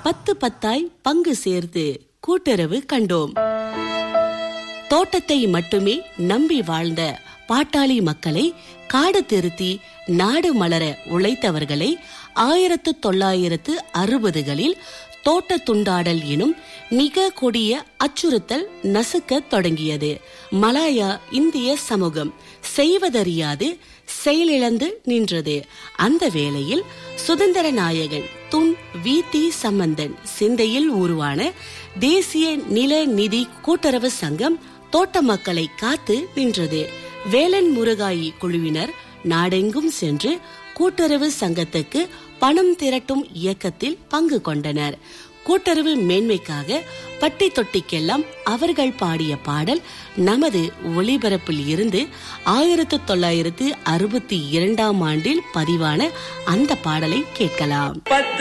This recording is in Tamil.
பத்து பத்தாய் பங்கு சேர்த்து கூட்டுறவு கண்டோம் தோட்டத்தை மட்டுமே நம்பி வாழ்ந்த பாட்டாளி மக்களை காடு திருத்தி நாடு மலர உழைத்தவர்களை ஆயிரத்து தொள்ளாயிரத்து அறுபதுகளில் தோட்ட துண்டாடல் எனும் மிக கொடிய அச்சுறுத்தல் நசுக்க தொடங்கியது மலாயா இந்திய சமூகம் செய்வதறியாது செயலிழந்து நின்றது அந்த வேளையில் சுதந்திர நாயகன் துன் வி தி சம்பந்தன் சிந்தையில் உருவான தேசிய நில நிதி கூட்டுறவு சங்கம் தோட்ட மக்களை காத்து நின்றது வேலன் முருகாயி குழுவினர் நாடெங்கும் சென்று கூட்டுறவு சங்கத்துக்கு பணம் திரட்டும் இயக்கத்தில் பங்கு கொண்டனர் கூட்டுறவு மேன்மைக்காக பட்டி தொட்டிக்கெல்லாம் அவர்கள் பாடிய பாடல் நமது ஒளிபரப்பில் இருந்து ஆயிரத்து தொள்ளாயிரத்து அறுபத்தி இரண்டாம் ஆண்டில் பதிவான அந்த பாடலை கேட்கலாம் பத்து